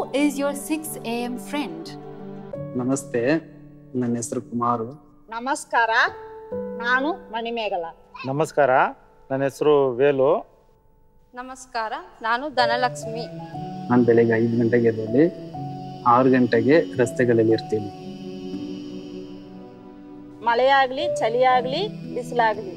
is your 6 a.m. friend? ನಮಸ್ತೆ ನನ್ನ ಹೆಸರು ಕುಮಾರು ನಮಸ್ಕಾರ ನಾನು ಮಣಿಮೇಗಲ ನಮಸ್ಕಾರ ನನ್ನ ಹೆಸರು ವೇಲು ನಮಸ್ಕಾರ ನಾನು ಧನಲಕ್ಷ್ಮಿ ನಾನು ಬೆಳಿಗ್ಗೆ ಐದು ಗಂಟೆಗೆ ಎದ್ದೇಳಿ ಆರು ಗಂಟೆಗೆ ರಸ್ತೆಗಳಲ್ಲಿ ಇರ್ತೀನಿ ಮಳೆಯಾಗ್ಲಿ ಚಳಿಯಾಗ್ಲಿ ಬಿಸಿಲಾಗ್ಲಿ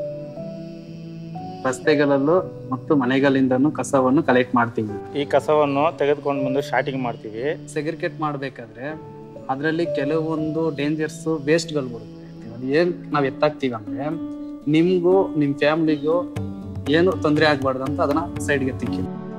ರಸ್ತೆಗಳಲ್ಲೂ ಮತ್ತು ಮನೆಗಳಿಂದನೂ ಕಸವನ್ನು ಕಲೆಕ್ಟ್ ಮಾಡ್ತೀವಿ ಈ ಕಸವನ್ನು ತೆಗೆದುಕೊಂಡು ಬಂದು ಶಾರ್ಟಿಂಗ್ ಮಾಡ್ತೀವಿ ಸೆಗ್ರಿಗೇಟ್ ಮಾಡಬೇಕಾದ್ರೆ ಅದರಲ್ಲಿ ಕೆಲವೊಂದು ಡೇಂಜರ್ಸ್ ವೇಸ್ಟ್ಗಳು ಬರುತ್ತೆ ಅದು ಏನು ನಾವು ಎತ್ತಾಕ್ತೀವಿ ಅಂದ್ರೆ ನಿಮಗೂ ನಿಮ್ಮ ಫ್ಯಾಮ್ಲಿಗೂ ಏನು ತೊಂದರೆ ಆಗ್ಬಾರ್ದು ಅಂತ ಅದನ್ನ ಸೈಡ್ಗೆ ತಿಕ್ಕಿ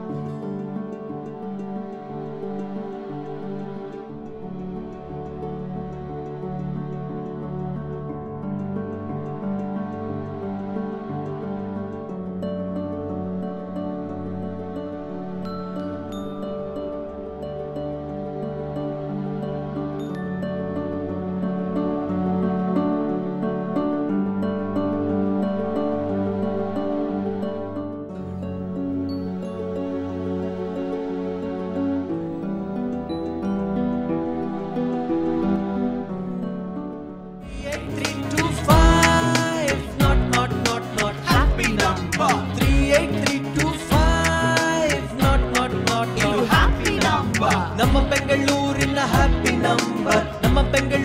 not, not, not, not happy number. Three eight three two five. Not, not, not, not happy number. ನಮ್ಮ ಬೆಂಗಳೂರಿನ ಹ್ಯಾಪಿ ನಂಬರ್ ನಮ್ಮ ಬೆಂಗಳೂರು